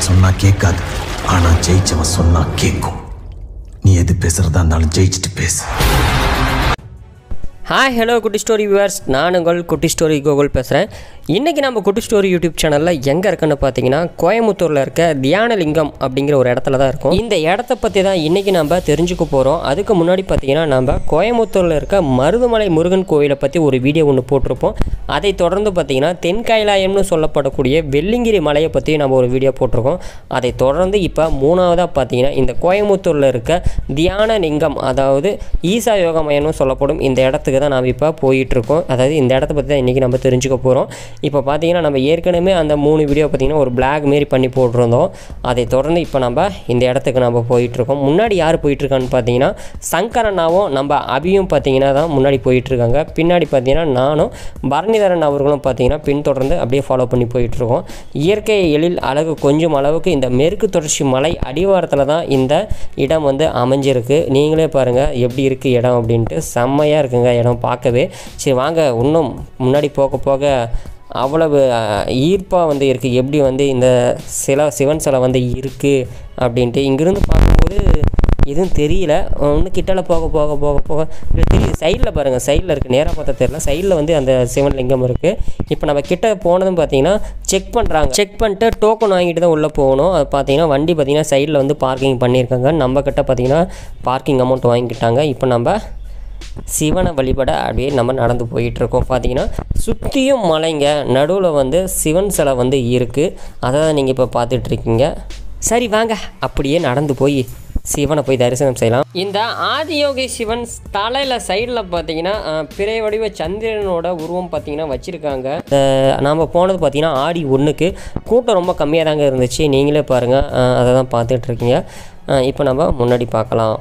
சொன்னா கேட்காது ஆனா ஜெயிச்சவன் சொன்னா கேட்கும் நீ எது பேசுறதா இருந்தாலும் ஜெயிச்சுட்டு பேசு ஹாய் ஹலோ குட்டி ஸ்டோரி வியூவர்ஸ் நான் உங்கள் குட்டி ஸ்டோரி கோகுல் பேசுகிறேன் இன்றைக்கி நம்ம குட்டி ஸ்டோரி யூடியூப் சேனலில் எங்கே இருக்குன்னு பார்த்தீங்கன்னா கோயம்புத்தூரில் இருக்க தியானலிங்கம் அப்படிங்கிற ஒரு இடத்துல தான் இருக்கும் இந்த இடத்த பற்றி தான் இன்றைக்கி நம்ம தெரிஞ்சுக்க போகிறோம் அதுக்கு முன்னாடி பார்த்தீங்கன்னா நம்ம கோயம்புத்தூரில் இருக்க மருதுமலை முருகன் கோயிலை பற்றி ஒரு வீடியோ ஒன்று போட்டிருப்போம் அதை தொடர்ந்து பார்த்தீங்கன்னா தென்கைலாயம்னு சொல்லப்படக்கூடிய வெள்ளிங்கிரி மலையை பற்றி நம்ம ஒரு வீடியோ போட்டிருக்கோம் அதை தொடர்ந்து இப்போ மூணாவதாக பார்த்தீங்கன்னா இந்த கோயம்புத்தூரில் இருக்க தியானலிங்கம் அதாவது ஈசா யோக மையம்னு சொல்லப்படும் இந்த இடத்துக்கு தான் நாம் இப்போ போயிட்டுருக்கோம் அதாவது இந்த இடத்த பற்றி தான் இன்றைக்கி நம்ம தெரிஞ்சுக்க போகிறோம் இப்போ பார்த்தீங்கன்னா நம்ம ஏற்கனவே அந்த மூணு வீடியோ பார்த்தீங்கன்னா ஒரு பிளாக் மாரி பண்ணி போட்டிருந்தோம் அதை தொடர்ந்து இப்போ நம்ம இந்த இடத்துக்கு நம்ம போயிட்டுருக்கோம் முன்னாடி யார் போயிட்டுருக்கான்னு பார்த்தீங்கன்னா சங்கரண்ணாவும் நம்ம அபியும் பார்த்தீங்கன்னா தான் முன்னாடி போயிட்டுருக்காங்க பின்னாடி பார்த்தீங்கன்னா நானும் பரணிதரன் அவர்களும் பார்த்தீங்கன்னா பின்தொடர்ந்து அப்படியே ஃபாலோ பண்ணி போயிட்டுருக்கோம் இயற்கை எழில் அழகு கொஞ்சம் அளவுக்கு இந்த மேற்கு தொடர்ச்சி மலை அடிவாரத்தில் தான் இந்த இடம் வந்து அமைஞ்சிருக்கு நீங்களே பாருங்கள் எப்படி இருக்குது இடம் அப்படின்ட்டு செம்மையாக இருக்குங்க இடம் பார்க்கவே சரி வாங்க இன்னும் முன்னாடி போக போக அவ்வளவு ஈர்ப்பாக வந்து இருக்குது எப்படி வந்து இந்த சிலை சிவன் சிலை வந்து இருக்குது அப்படின்ட்டு இங்கிருந்து பார்க்கும்போது எதுவும் தெரியல இன்னும் கிட்டல போக போக போக போக இல்லை தெரியுது சைடில் பாருங்கள் சைடில் இருக்குது நேராக பார்த்தா தெரியல சைடில் வந்து அந்த சிவன் லிங்கம் இருக்குது இப்போ நம்ம கிட்ட போனதும் பார்த்தீங்கன்னா செக் பண்ணுறாங்க செக் பண்ணிட்டு டோக்கன் வாங்கிட்டு தான் உள்ளே போகணும் அது பார்த்தீங்கன்னா வண்டி பார்த்தீங்கன்னா சைடில் வந்து பார்க்கிங் பண்ணியிருக்காங்க நம்ம கிட்ட பார்த்தீங்கன்னா பார்க்கிங் அமௌண்ட் வாங்கிக்கிட்டாங்க இப்போ நம்ம சிவனை வழிபட அப்படியே நம்ம நடந்து போயிட்டுருக்கோம் பார்த்தீங்கன்னா சுற்றியும் மலைங்க நடுவில் வந்து சிவன் சிலை வந்து இருக்குது அதை தான் நீங்கள் இப்போ பார்த்துட்ருக்கீங்க சரி வாங்க அப்படியே நடந்து போய் சிவனை போய் தரிசனம் செய்யலாம் இந்த ஆதியோகி சிவன் தலையில் சைடில் பார்த்தீங்கன்னா அஹ், பிறை வடிவ சந்திரனோட உருவம் பார்த்தீங்கன்னா வச்சுருக்காங்க நாம் போனது பார்த்தீங்கன்னா ஆடி ஒன்றுக்கு கூட்டம் ரொம்ப கம்மியாக தாங்க இருந்துச்சு நீங்களே பாருங்கள் அதை தான் பார்த்துட்ருக்கீங்க இப்போ நம்ம முன்னாடி பார்க்கலாம்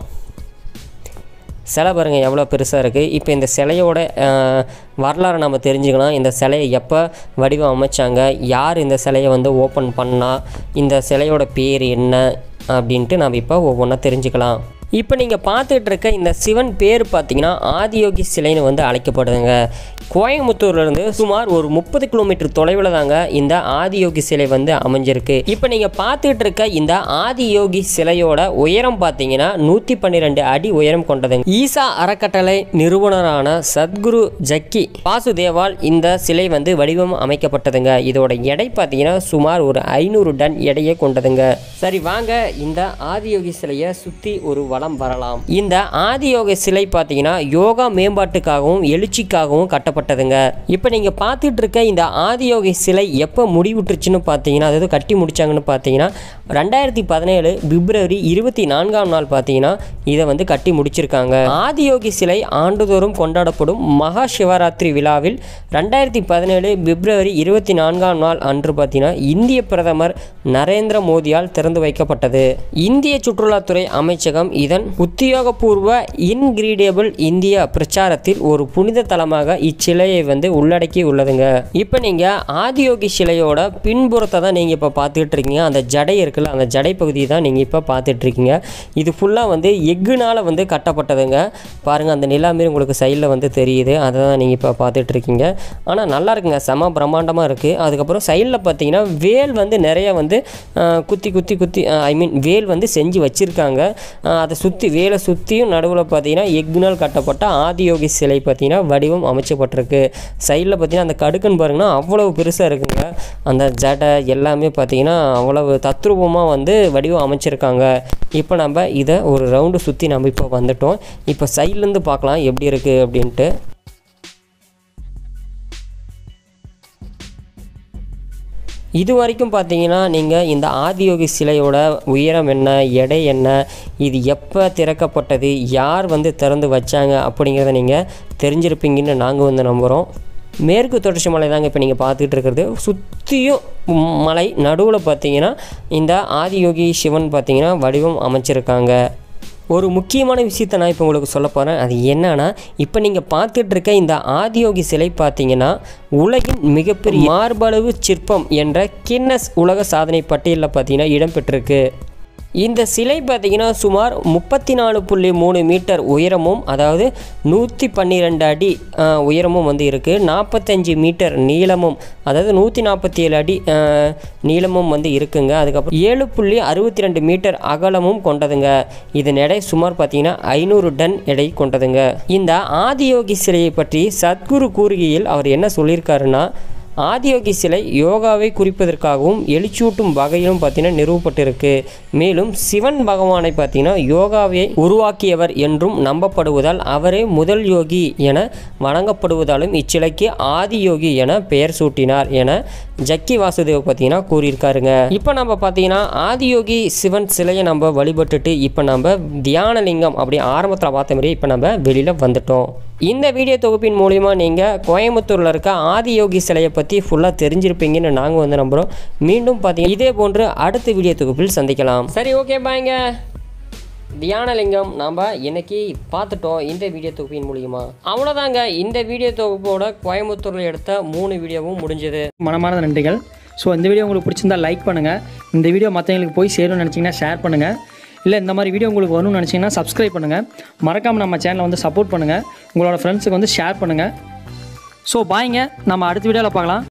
சிலை பாருங்கள் எவ்வளோ பெருசாக இருக்குது இப்போ இந்த சிலையோட அஹ், வரலாறை நம்ம தெரிஞ்சுக்கலாம் இந்த சிலையை எப்போ வடிவம் அமைச்சாங்க யார் இந்த சிலையை வந்து ஓப்பன் பண்ணா இந்த சிலையோட பேர் என்ன அப்படின்ட்டு நம்ம இப்போ ஒவ்வொன்றா தெரிஞ்சுக்கலாம் இப்போ நீங்கள் பார்த்துட்டு இருக்க இந்த சிவன் பேர் பார்த்தீங்கன்னா ஆதியோகி சிலைன்னு வந்து அழைக்கப்படுதுங்க கோயம்புத்தூர்லேருந்து சுமார் ஒரு முப்பது கிலோமீட்டர் தொலைவில் தாங்க இந்த ஆதியோகி சிலை வந்து அமைஞ்சிருக்கு இப்போ நீங்கள் பார்த்துட்டு இருக்க இந்த ஆதியோகி சிலையோட உயரம் பார்த்தீங்கன்னா நூற்றி பன்னிரெண்டு அடி உயரம் கொண்டதுங்க ஈசா அறக்கட்டளை நிறுவனரான சத்குரு ஜக்கி வாசுதேவால் இந்த சிலை வந்து வடிவம் அமைக்கப்பட்டதுங்க இதோட எடை பார்த்தீங்கன்னா சுமார் ஒரு ஐநூறு டன் எடையை கொண்டதுங்க சரி வாங்க இந்த ஆதியோகி சிலையை சுற்றி ஒரு வலம் வரலாம் இந்த ஆதியோக சிலை பார்த்தீங்கன்னா யோகா மேம்பாட்டுக்காகவும் எழுச்சிக்காகவும் கட்டப்பட்டதுங்க இப்போ நீங்கள் பார்த்துட்டு இருக்க இந்த ஆதியோகி சிலை எப்போ முடிவுற்றுச்சுன்னு பார்த்தீங்கன்னா அதாவது கட்டி முடிச்சாங்கன்னு பார்த்தீங்கன்னா ரெண்டாயிரத்தி பதினேழு பிப்ரவரி இருபத்தி நான்காம் நாள் பார்த்தீங்கன்னா இதை வந்து கட்டி முடிச்சிருக்காங்க ஆதியோகி சிலை ஆண்டுதோறும் கொண்டாடப்படும் மகா சிவராத்திரி விழாவில் ரெண்டாயிரத்தி பதினேழு பிப்ரவரி இருபத்தி நான்காம் நாள் அன்று பார்த்தீங்கன்னா இந்திய பிரதமர் நரேந்திர மோடியால் திறந்து வைக்கப்பட்டது இந்திய சுற்றுலாத்துறை அமைச்சகம் இதன் உத்தியோகபூர்வ இன்கிரீடியபிள் இந்தியா பிரச்சாரத்தில் ஒரு புனித தலமாக இச்சிலையை வந்து உள்ளடக்கி உள்ளதுங்க இப்போ நீங்கள் ஆதியோகி சிலையோட பின்புறத்தை தான் நீங்கள் இப்போ பார்த்துட்டு இருக்கீங்க அந்த ஜடை இருக்குல்ல அந்த ஜடை பகுதியை தான் நீங்கள் இப்போ பார்த்துட்டு இருக்கீங்க இது ஃபுல்லாக வந்து எக்குனால் வந்து கட்டப்பட்டதுங்க பாருங்கள் அந்த நிலா மாரி உங்களுக்கு சைடில் வந்து தெரியுது அதை தான் நீங்கள் இப்போ பார்த்துட்டு இருக்கீங்க ஆனால் நல்லா இருக்குங்க செம பிரம்மாண்டமாக இருக்குது அதுக்கப்புறம் சைடில் பார்த்தீங்கன்னா வேல் வந்து நிறைய வந்து அஹ், குத்தி குத்தி குத்தி ஐ மீன் வேல் வந்து செஞ்சு வச்சுருக்காங்க அதை சுற்றி வேலை சுற்றியும் நடுவில் பார்த்தீங்கன்னா எக்குனால் கட்டப்பட்ட ஆதியோகி சிலை பார்த்தீங்கன்னா வடிவம் அமைச்சப்பட்டிருக்கு சைடில் பார்த்தீங்கன்னா அந்த கடுக்குன்னு பாருங்கன்னா அவ்வளவு பெருசாக இருக்குங்க அந்த ஜடை எல்லாமே பார்த்தீங்கன்னா அவ்வளவு தத்ரூபமாக வந்து வடிவம் அமைச்சிருக்காங்க இப்போ நம்ம இதை ஒரு ரவுண்டு சுற்றி நம்ம இப்போ வந்துட்டோம் இப்போ சைட்லேருந்து பார்க்கலாம் எப்படி இருக்குது அப்படின்ட்டு இது வரைக்கும் பார்த்தீங்கன்னா நீங்கள் இந்த ஆதியோகி சிலையோட உயரம் என்ன எடை என்ன இது எப்போ திறக்கப்பட்டது யார் வந்து திறந்து வச்சாங்க அப்படிங்கிறத நீங்கள் தெரிஞ்சிருப்பீங்கன்னு நாங்கள் வந்து நம்புகிறோம் மேற்கு தொடர்ச்சி மலை தாங்க இப்போ நீங்கள் பார்த்துட்டு இருக்கிறது சுற்றியும் மலை நடுவில் பார்த்தீங்கன்னா இந்த ஆதியோகி சிவன் பார்த்தீங்கன்னா வடிவம் அமைச்சிருக்காங்க ஒரு முக்கியமான விஷயத்தை நான் இப்போ உங்களுக்கு சொல்ல போகிறேன் அது என்னன்னா இப்போ நீங்கள் பார்த்துட்டு இருக்க இந்த ஆதியோகி சிலை பார்த்தீங்கன்னா உலகின் மிகப்பெரிய மார்பளவு சிற்பம் என்ற கின்னஸ் உலக சாதனை பட்டியலில் பார்த்தீங்கன்னா இடம்பெற்றிருக்கு இந்த சிலை பார்த்தீங்கன்னா சுமார் முப்பத்தி நாலு புள்ளி மூணு மீட்டர் உயரமும் அதாவது நூற்றி பன்னிரெண்டு அடி ஆஹ், உயரமும் வந்து இருக்குது நாற்பத்தஞ்சு மீட்டர் நீளமும் அதாவது நூற்றி நாற்பத்தி ஏழு அடி ஆஹ், நீளமும் வந்து இருக்குங்க அதுக்கப்புறம் ஏழு புள்ளி அறுபத்தி ரெண்டு மீட்டர் அகலமும் கொண்டதுங்க இதன் எடை சுமார் பார்த்தீங்கன்னா ஐநூறு டன் எடை கொண்டதுங்க இந்த ஆதியோகி சிலையை பற்றி சத்குரு கூறுகையில் அவர் என்ன சொல்லியிருக்காருன்னா ஆதியோகி சிலை யோகாவை குறிப்பதற்காகவும் எழுச்சூட்டும் வகையிலும் பார்த்தீங்கன்னா நிறுவப்பட்டிருக்கு மேலும் சிவன் பகவானை பார்த்தீங்கன்னா யோகாவை உருவாக்கியவர் என்றும் நம்பப்படுவதால் அவரே முதல் யோகி என வணங்கப்படுவதாலும் இச்சிலைக்கு ஆதியோகி என பெயர் சூட்டினார் என ஜக்கி வாசுதேவ் பார்த்தீங்கன்னா கூறியிருக்காருங்க இப்போ நம்ம பார்த்தீங்கன்னா ஆதியோகி சிவன் சிலையை நம்ம வழிபட்டுட்டு இப்போ நம்ம தியானலிங்கம் அப்படி ஆரம்பத்தில் பார்த்த மாதிரியே இப்போ நம்ம வெளியில் வந்துட்டோம் இந்த வீடியோ தொகுப்பின் மூலிமா நீங்கள் கோயம்புத்தூரில் இருக்க ஆதியோகி சிலையை பற்றி ஃபுல்லாக தெரிஞ்சிருப்பீங்கன்னு நாங்கள் வந்து நம்புகிறோம் மீண்டும் பார்த்தீங்கன்னா இதே போன்று அடுத்த வீடியோ தொகுப்பில் சந்திக்கலாம் சரி ஓகே பாய்ங்க தியானலிங்கம் நாம் இன்னைக்கு பார்த்துட்டோம் இந்த வீடியோ தொகுப்பின் மூலியமா அவ்வளோதாங்க இந்த வீடியோ தொகுப்போட கோயம்புத்தூரில் எடுத்த மூணு வீடியோவும் முடிஞ்சது மனமார்ந்த நன்றிகள் ஸோ இந்த வீடியோ உங்களுக்கு பிடிச்சிருந்தா லைக் பண்ணுங்கள் இந்த வீடியோ மற்றவங்களுக்கு போய் சேரும்னு நினச்சிங்கன்னா ஷேர் பண்ணுங்கள் இல்லை இந்த மாதிரி வீடியோ உங்களுக்கு வரணும்னு நினச்சிங்கன்னா சப்ஸ்கிரைப் பண்ணுங்கள் மறக்காமல் நம்ம சேனலை வந்து சப்போர்ட் பண்ணுங்கள் உங்களோட ஃப்ரெண்ட்ஸுக்கு வந்து ஷேர் பண்ணுங்கள் ஸோ பாய்ங்க நம்ம அடுத்த வீடியோவில் பார்க்கலாம்